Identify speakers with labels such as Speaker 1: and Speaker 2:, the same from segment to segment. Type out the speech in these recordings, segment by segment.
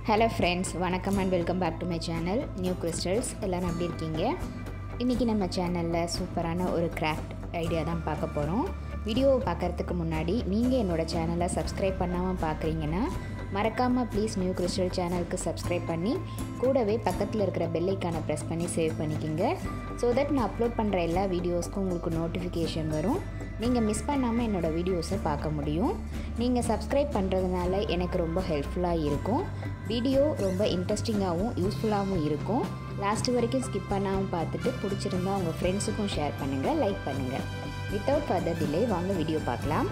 Speaker 1: hello friends வணக்கம் and welcome back to my channel new crystals எல்லோரும் எப்படி இருக்கீங்க இன்றைக்கி நம்ம சேனலில் சூப்பரான ஒரு கிராஃப்ட் ஐடியா தான் பார்க்க போகிறோம் வீடியோவை பார்க்குறதுக்கு முன்னாடி நீங்கள் என்னோடய சேனலை சப்ஸ்கிரைப் பண்ணாமல் பார்க்குறீங்கன்னா மறக்காமல் ப்ளீஸ் நியூ கிறிஸ்டல் சேனலுக்கு சப்ஸ்கிரைப் பண்ணி கூடவே பக்கத்தில் இருக்கிற பெல்லைக்கான ப்ரெஸ் பண்ணி சேவ் பண்ணிக்கோங்க ஸோ தட் நான் அப்லோட் பண்ணுற எல்லா வீடியோஸ்க்கும் உங்களுக்கு நோட்டிஃபிகேஷன் வரும் நீங்கள் மிஸ் பண்ணாமல் என்னோடய வீடியோஸை பார்க்க முடியும் நீங்கள் சப்ஸ்கிரைப் பண்ணுறதுனால எனக்கு ரொம்ப ஹெல்ப்ஃபுல்லாக இருக்கும் வீடியோ ரொம்ப இன்ட்ரெஸ்டிங்காகவும் யூஸ்ஃபுல்லாகவும் இருக்கும் லாஸ்ட் வரைக்கும் ஸ்கிப் பண்ணாமல் பார்த்துட்டு பிடிச்சிருந்தா உங்கள் ஃப்ரெண்ட்ஸுக்கும் ஷேர் பண்ணுங்கள் லைக் பண்ணுங்கள் வித்தவுட் ஃபர்தர் டிலே வாங்க வீடியோ பார்க்கலாம்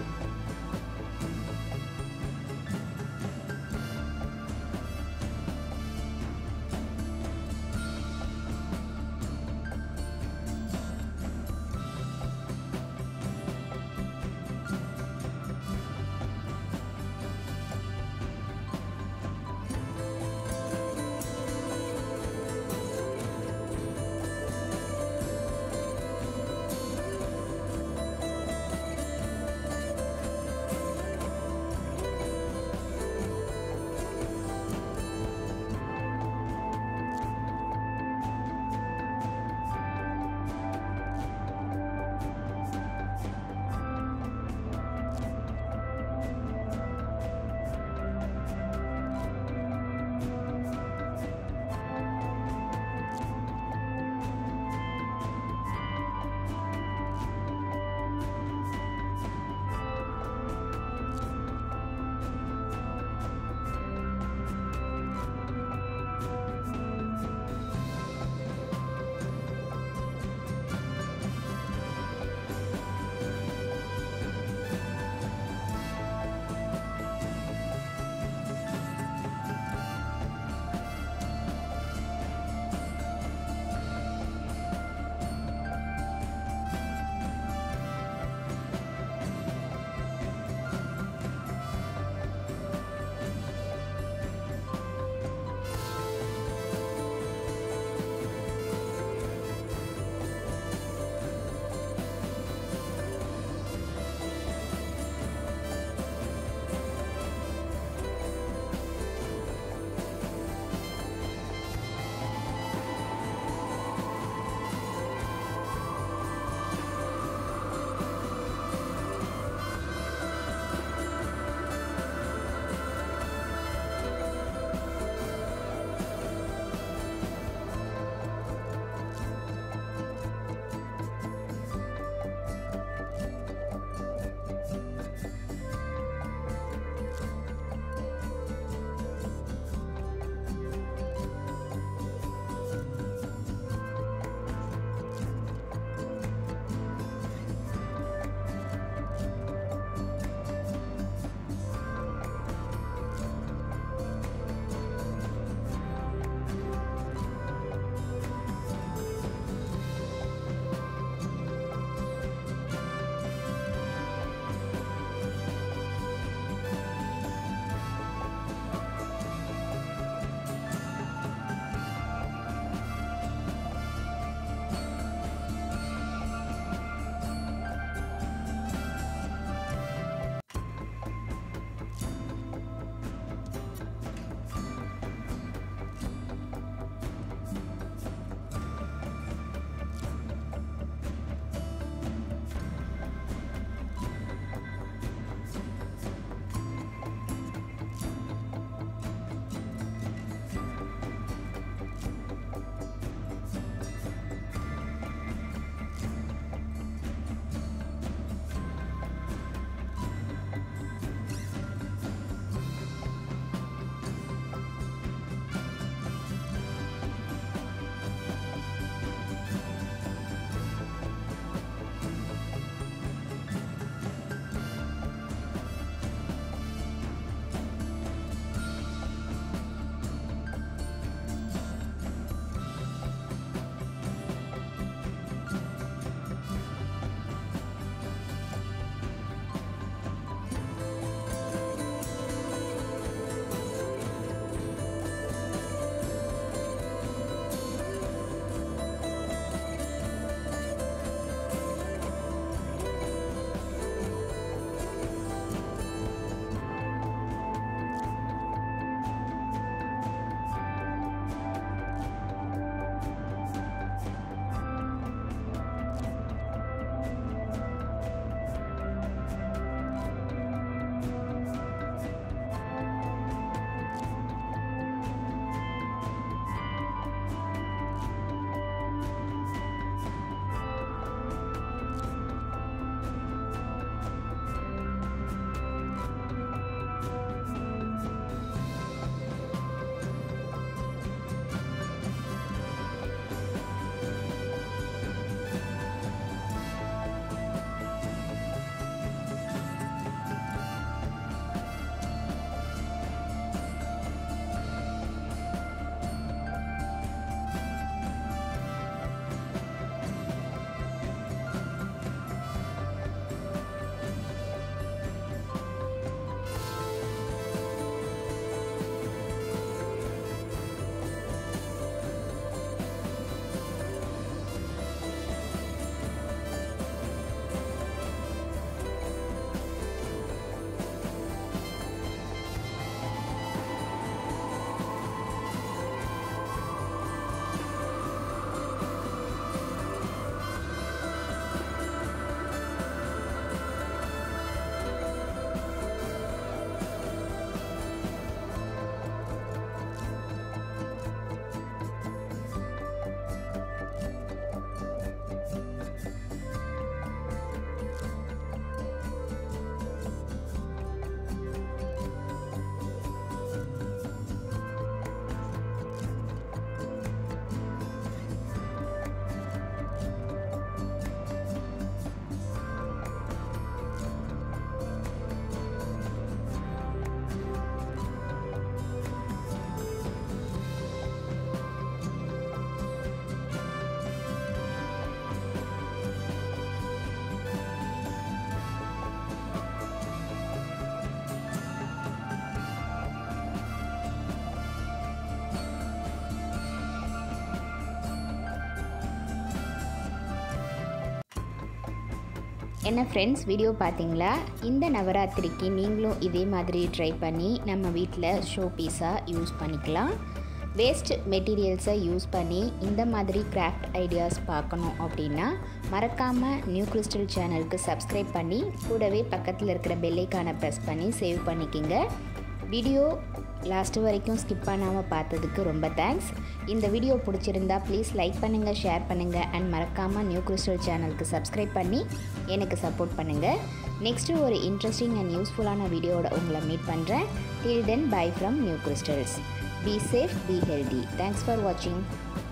Speaker 1: என்ன ஃப்ரெண்ட்ஸ் வீடியோ பார்த்தீங்களா இந்த நவராத்திரிக்கு நீங்களும் இதே மாதிரி ட்ரை பண்ணி நம்ம வீட்டில் ஷோ பீஸாக யூஸ் பண்ணிக்கலாம் வேஸ்ட் மெட்டீரியல்ஸை யூஸ் பண்ணி இந்த மாதிரி கிராஃப்ட் ஐடியாஸ் பார்க்கணும் அப்படின்னா மறக்காமல் நியூ கிறிஸ்டல் சேனலுக்கு சப்ஸ்கிரைப் பண்ணி கூடவே பக்கத்தில் இருக்கிற பெல்லைக்கான ப்ரெஸ் பண்ணி சேவ் பண்ணிக்கிங்க வீடியோ லாஸ்ட் வரைக்கும் ஸ்கிப் பண்ணாமல் பார்த்ததுக்கு ரொம்ப தேங்க்ஸ் இந்த வீடியோ பிடிச்சிருந்தா ப்ளீஸ் லைக் பண்ணுங்கள் ஷேர் பண்ணுங்கள் அண்ட் மறக்காமல் நியூ கிறிஸ்டல் சேனலுக்கு சப்ஸ்கிரைப் பண்ணி எனக்கு சப்போர்ட் பண்ணுங்கள் நெக்ஸ்ட்டு ஒரு இன்ட்ரெஸ்டிங் அண்ட் யூஸ்ஃபுல்லான வீடியோட உங்களை மீட் பண்ணுறேன் till then bye from new crystals be safe be healthy thanks for வாட்சிங்